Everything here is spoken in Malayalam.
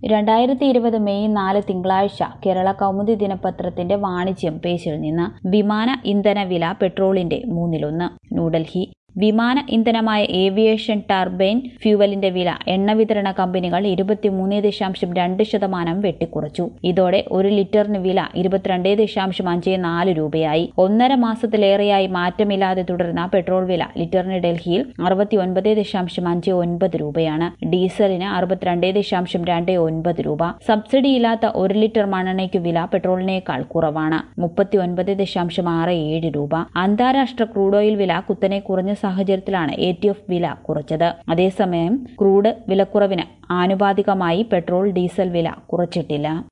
രണ്ടായിരത്തി ഇരുപത് മെയ് നാല് തിങ്കളാഴ്ച കേരള കൗമുദി ദിനപത്രത്തിന്റെ വാണിജ്യം പേജിൽ നിന്ന് വിമാന ഇന്ധന വില പെട്രോളിന്റെ മൂന്നിലൊന്ന് ന്യൂഡൽഹി വിമാന ഇന്ധനമായ ഏവിയേഷൻ ടർബൈൻ ഫ്യൂവലിന്റെ വില എണ്ണ വിതരണ കമ്പനികൾ ഇരുപത്തിമൂന്ന് ദശാംശം രണ്ട് ശതമാനം വെട്ടിക്കുറച്ചു ഇതോടെ ഒരു ലിറ്ററിന് വില ഇരുപത്തിരണ്ട് ദശാംശം അഞ്ച് നാല് രൂപയായി ഒന്നര മാസത്തിലേറെയായി മാറ്റമില്ലാതെ തുടരുന്ന പെട്രോൾ വില ലിറ്ററിന് ഡൽഹിയിൽ അറുപത്തിയൊൻപത് ദശാംശം അഞ്ച് ഒൻപത് രൂപയാണ് ഡീസലിന് അറുപത്തിരണ്ട് ദശാംശം രണ്ട് ഒൻപത് രൂപ സബ്സിഡിയില്ലാത്ത ഒരു ലിറ്റർ മണ്ണെണ്ണയ്ക്ക് വില പെട്രോളിനേക്കാൾ കുറവാണ് മുപ്പത്തിയൊൻപത് ദശാംശം ആറ് ഏഴ് രൂപ അന്താരാഷ്ട്ര ക്രൂഡ് ഓയിൽ വില കുത്തനെ കുറഞ്ഞ സാഹചര്യത്തിലാണ് എ ടി എഫ് വില കുറച്ചത് അതേസമയം ക്രൂഡ് വിലക്കുറവിന് ആനുപാതികമായി പെട്രോൾ ഡീസൽ വില കുറച്ചിട്ടില്ല